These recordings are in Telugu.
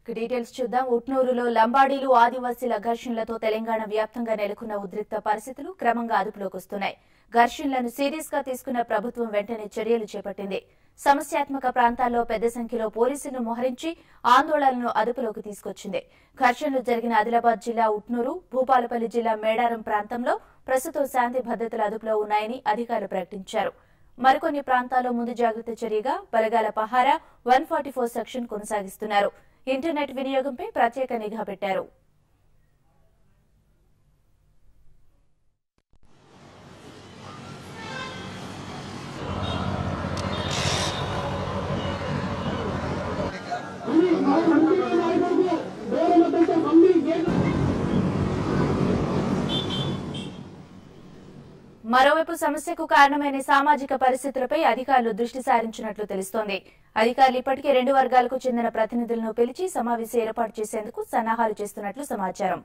ఇక డీటెయిల్స్ చూద్దాం ఉట్నూరులో లంబాడీలు ఆదివాసీల ఘర్షణలతో తెలంగాణ వ్యాప్తంగా నెలకొన్న ఉద్రిక్త పరిస్థితులు క్రమంగా అదుపులోకి వస్తున్నాయి ఘర్షణలను సీరియస్ గా తీసుకున్న ప్రభుత్వం వెంటనే చర్యలు చేపట్టింది సమస్యాత్మక ప్రాంతాల్లో పెద్ద సంఖ్యలో పోలీసులను మోహరించి ఆందోళనను అదుపులోకి తీసుకొచ్చింది ఘర్షణలు జరిగిన ఆదిలాబాద్ జిల్లా ఉట్నూరు భూపాలపల్లి జిల్లా మేడారం ప్రాంతంలో ప్రస్తుతం శాంతి భద్రతలు అదుపులో ఉన్నాయని అధికారులు ప్రకటించారు మరికొన్ని ప్రాంతాల్లో ముందు జాగ్రత్త చర్యగా బలగాల పహారా వన్ ఫార్టీ ఫోర్ సెక్షన్ కొనసాగిస్తున్నారు ఇంటర్నెట్ వినియోగంపై ప్రత్యేక నిఘా పెట్టారు మరోవైపు సమస్యకు కారణమైన సామాజిక పరిస్థితులపై అధికారులు దృష్టి సారించినట్లు తెలుస్తోంది అధికారులు ఇప్పటికే రెండు వర్గాలకు చెందిన ప్రతినిధులను పిలిచి సమావేశం ఏర్పాటు చేసేందుకు సన్నాహాలు చేస్తున్నట్లు సమాచారం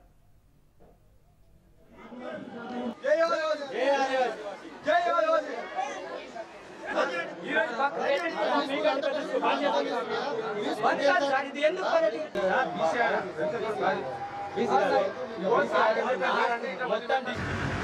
జై ఆదివాసి జై ఆదివాసి జై ఆదివాసి మొత్తం